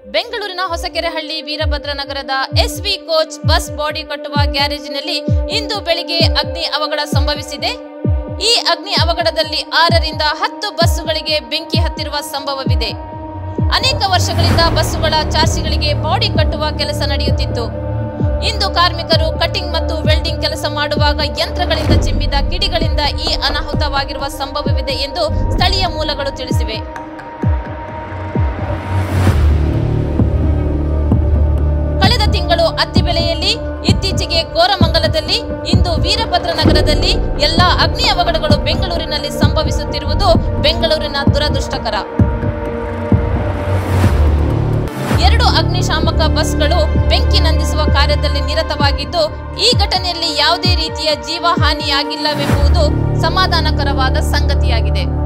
ಬೆಂಗಳೂರಿನ ಹೊಸಕೆರೆಹಳ್ಳಿ ವೀರಭದ್ರ ನಗರದ S V coach bus body ಕಟ್ಟುವ ಗ್ಯಾರೇಜಿನಲ್ಲಿ ಇಂದು ಬೆಳಿಗ್ಗೆ ಅಗ್ನಿ ಅವಘಡ ಸಂಭವಿಸಿದೆ ಈ ಅಗ್ನಿ ಅವಘಡದಲ್ಲಿ ಆರರಿಂದ ಹತ್ತು ಬಸ್ಸುಗಳಿಗೆ ಬೆಂಕಿ ಹತ್ತಿರುವ ಸಂಭವವಿದೆ ಅನೇಕ ವರ್ಷಗಳಿಂದ ಬಸ್ಸುಗಳ ಚಾರ್ಸಿಗಳಿಗೆ ಬಾಡಿ ಕಟ್ಟುವ ಕೆಲಸ ನಡೆಯುತ್ತಿತ್ತು ಇಂದು ಕಾರ್ಮಿಕರು ಕಟಿಂಗ್ ಮತ್ತು ವೆಲ್ಡಿಂಗ್ ಕೆಲಸ ಮಾಡುವಾಗ ಯಂತ್ರಗಳಿಂದ ಚಿಮ್ಮಿದ ಕಿಡಿಗಳಿಂದ ಈ ಅನಾಹುತವಾಗಿರುವ ಸಂಭವವಿದೆ ಎಂದು ಸ್ಥಳೀಯ ಮೂಲಗಳು ತಿಳಿಸಿವೆ ಕಳೆದ ತಿಂಗಳು ಅತ್ತಿಬೆಲೆಯಲ್ಲಿ ಇತ್ತೀಚೆಗೆ ಕೋರಮಂಗಲದಲ್ಲಿ ಇಂದು ವೀರಭದ್ರ ನಗರದಲ್ಲಿ ಎಲ್ಲಾ ಅಗ್ನಿ ಅವಘಡಗಳು ಬೆಂಗಳೂರಿನಲ್ಲಿ ಸಂಭವಿಸುತ್ತಿರುವುದು ಬೆಂಗಳೂರಿನ ದುರದೃಷ್ಟಕರ ಎರಡು ಅಗ್ನಿಶಾಮಕ ಬಸ್ಗಳು ಬೆಂಕಿ ನಂದಿಸುವ ಕಾರ್ಯದಲ್ಲಿ ನಿರತವಾಗಿದ್ದು ಈ ಘಟನೆಯಲ್ಲಿ ಯಾವುದೇ ರೀತಿಯ ಜೀವ ಹಾನಿಯಾಗಿಲ್ಲವೆಂಬುದು ಸಮಾಧಾನಕರವಾದ ಸಂಗತಿಯಾಗಿದೆ